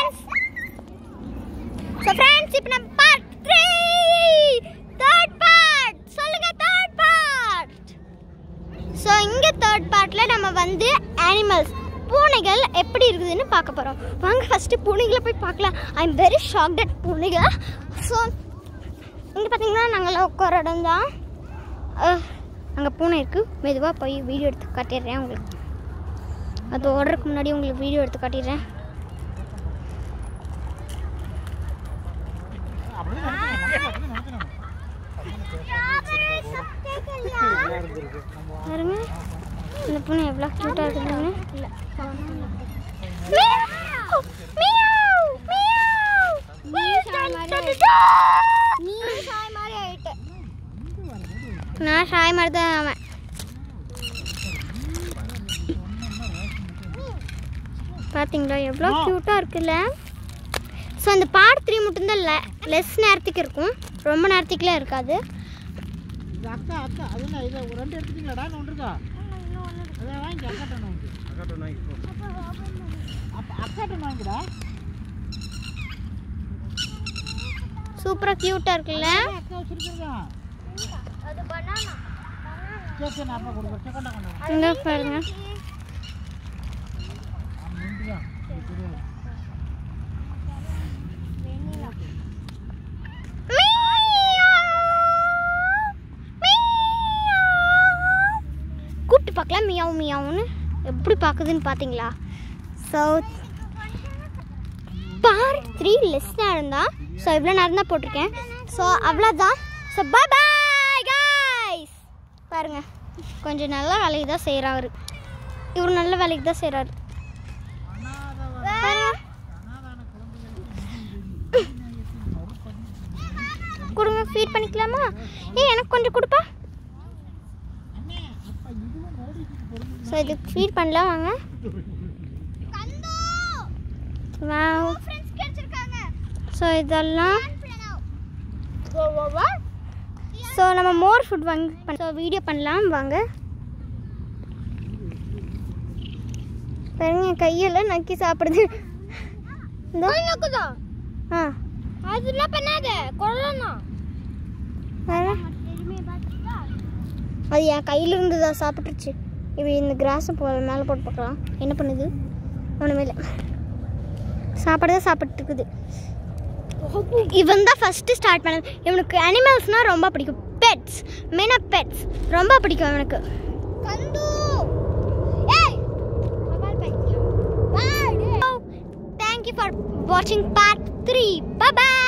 Friends so friends இப்போ நம்ம part three third part சொல்லுங்க தேர்ட் பார்ட் ஸோ இங்கே தேர்ட் பார்ட்டில் நம்ம வந்து அனிமல்ஸ் பூனைகள் எப்படி இருக்குதுன்னு பார்க்க போகிறோம் வாங்க ஃபஸ்ட்டு பூனைகளை போய் பார்க்கலாம் I am very shocked at பூனைகள் ஸோ இங்கே பார்த்தீங்கன்னா நாங்கள் உட்கார இடம் தான் அங்கே பூனை இருக்குது மெதுவாக போய் வீடியோ எடுத்து காட்டிடுறேன் உங்களுக்கு அது ஓடுறதுக்கு முன்னாடி உங்களுக்கு வீடியோ எடுத்து காட்டிடுறேன் பாருங்க இந்த பூனை எவ்வளோ க்யூட்டாக இருக்குதுங்க நான் சாய் மாதிரி தான் அவன் பார்த்தீங்களா எவ்வளோ க்யூட்டாக இருக்குல்ல ஸோ அந்த பார்ட் த்ரீ மட்டும்தான் லெ லெஸ் நேரத்துக்கு இருக்கும் ரொம்ப நேரத்துக்குலாம் இருக்காது இது அக்கா அக்கா அது என்ன இது ஒரு ரெண்டு எடுத்துட்டீங்களாடா இன்னும் ஒன்று இருக்கா அதை வாங்கி அக்காட்ட வாங்கி அப்போ அக்காட்ட வாங்கிடா சூப்பராக க்யூட்டாக இருக்குல்ல அக்கா வச்சிருக்கா சரி சரி நான் அப்பா கொடுக்குறேன் சரி, கொண்டா கொண்டா இங்கே பாருங்க நின்றுதான் கூப்பிட்டு பார்க்கலாம் மியாவும் மியாவுன்னு எப்படி பார்க்குதுன்னு பார்த்தீங்களா ஸோ பார் த்ரீ லெஸ் நேரம் தான் ஸோ இவ்வளோ நேரம் தான் போட்டிருக்கேன் ஸோ அவ்வளோதான் ஸோ பை பாய் காய்ஸ் பாருங்க கொஞ்சம் நல்ல வேலைக்கு தான் செய்கிறாரு இவர் நல்ல வேலைக்கு தான் செய்கிறாரு கொடுங்க ஃபீட் பண்ணிக்கலாமா ஏய் எனக்கு கொஞ்சம் கொடுப்பா ஸோ இதுக்கு ஃபீட் பண்ணலாம் வாங்க வாவ் ஸோ இதெல்லாம் ஸோ நம்ம மோர் ஃபுட் வாங்கி ஸோ வீடியோ பண்ணலாம் வாங்க பாருங்க கையெல்லாம் நக்கி சாப்பிடுது இந்த ஆ அதெல்லாம் பண்ணாத கொள்ளணும் பாரு. அது என் கையில இருந்து தான் சாப்பிட்டுருச்சு இப்போ இந்த கிராஸை போ மேலே போட்டு பார்க்கலாம் என்ன பண்ணுது ஒன்றுமே இல்லை சாப்பாடு தான் சாப்பிட்டு இருக்குது இவன் தான் ஃபஸ்ட்டு ஸ்டார்ட் பண்ணது இவனுக்கு அனிமல்ஸ்னால் ரொம்ப பிடிக்கும் பெட்ஸ் மெயினாக பெட்ஸ் ரொம்ப பிடிக்கும் இவனுக்கு கந்து ஏய் தேங்க்யூ ஃபார் வாட்சிங் பார்ட் த்ரீ பாய்